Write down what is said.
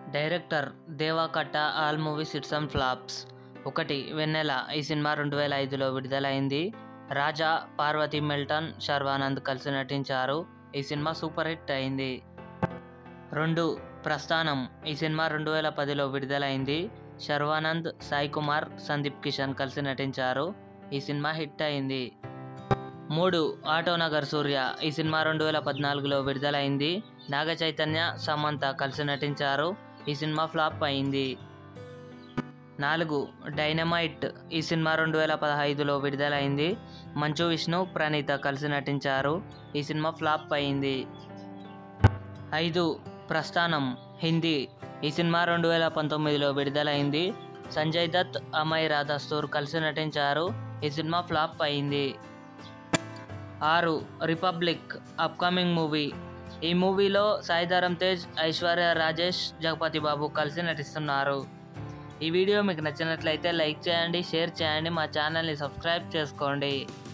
director దేవాకట్ట all movies hits and flops ఒకటి వెన్నెల ఈ cinema రెండు వేల ఐదులో విడుదలైంది రాజా పార్వతి మిల్టన్ శర్వానంద్ కలిసి నటించారు ఈ సినిమా సూపర్ హిట్ అయింది రెండు ప్రస్థానం ఈ సినిమా రెండు వేల పదిలో విడుదలైంది శర్వానంద్ సాయి కుమార్ సందీప్ కిషన్ కలిసి నటించారు ఈ సినిమా హిట్ అయింది మూడు ఆటోనగర్ సూర్య ఈ సినిమా రెండు వేల పద్నాలుగులో విడుదలైంది నాగ చైతన్య సమంత కలిసి నటించారు ఈ సినిమా ఫ్లాప్ అయింది నాలుగు డైనమైట్ ఈ సినిమా రెండు వేల పదహైదులో విడుదలైంది మంచు విష్ణు ప్రణీత కలిసి నటించారు ఈ సినిమా ఫ్లాప్ అయింది ఐదు ప్రస్థానం హిందీ ఈ సినిమా రెండు వేల పంతొమ్మిదిలో విడుదలైంది సంజయ్ దత్ అమయ్ రాధస్తూర్ కలిసి నటించారు ఈ సినిమా ఫ్లాప్ అయింది ఆరు రిపబ్లిక్ అప్కమింగ్ మూవీ ఈ మూవీలో సాయిధరం తేజ్ ఐశ్వర్య రాజేష్ జగపతి బాబు కలిసి నటిస్తున్నారు ఈ వీడియో మీకు నచ్చినట్లయితే లైక్ చేయండి షేర్ చేయండి మా ఛానల్ని సబ్స్క్రైబ్ చేసుకోండి